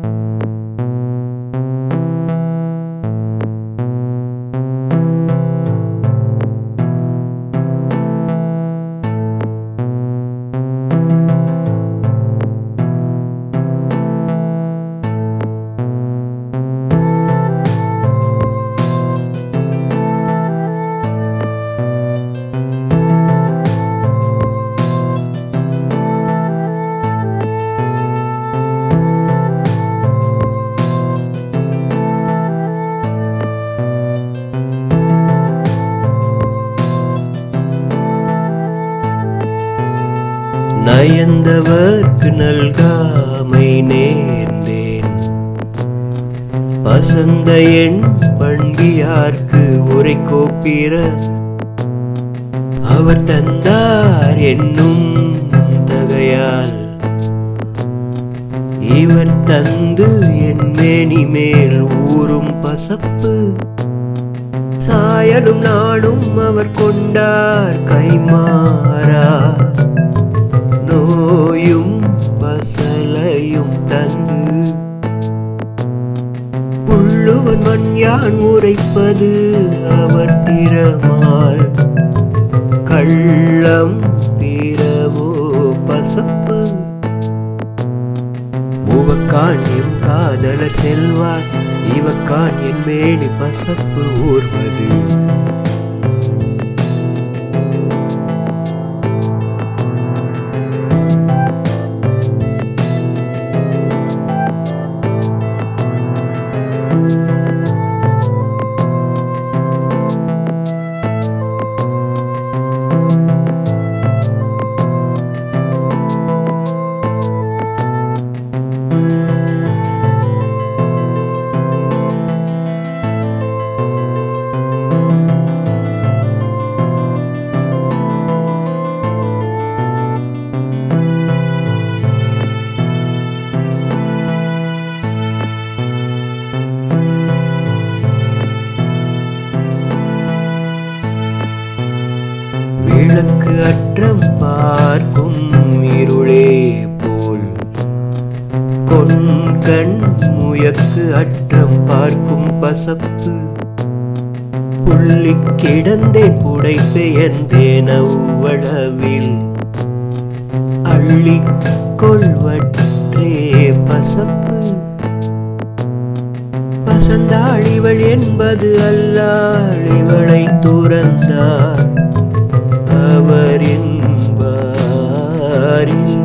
நயந்தவர்க்கு நல்காமை நேர்ந்தேன் பசந்த எண் பண்பியார்க்கு உரை கோப்பிர அவர் தந்தார் என்னும் தகையால் இவர் தந்து என் மேனி மேல் ஊறும் பசப்பு சாயலும் நாடும் அவர் கொண்டார் கைமாறா நோயும் பசலையும் தந்து உள்ளுவன் மண் யான் உரைப்பது அவர் திறமால் கள்ளம் பிறவோ பசப்பு உவக்கான் எம் காதலர் செல்வார் இவக்கான் என் மேனி பசப்பு ஊர்வது விளக்கு அற்றம் பார்க்கும் இருளே போல் கொண்கண் முயக்கு அற்றம் பார்க்கும் பசப்பு புள்ளி கிடந்தேன் புடை பெயர்ந்தேன் அவ்வளவில் அள்ளிக் கொள்வற்றே பசப்பு பசந்தாள் இவள் என்பது அல்லாள் இவளை துறந்தார் அவரின் வாரில்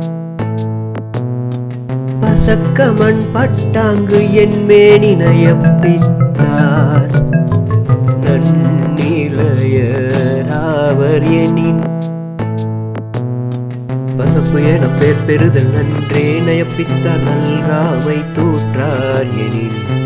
பசக்கமண் பட்டாங்கு என் மேனி நயப்பித்தார் நன்னிலையராவர் எனின் பசப்பு என பேர் பெறுதல் நன்றே நயப்பித்தார் நல்காமை தூற்றார் எனின்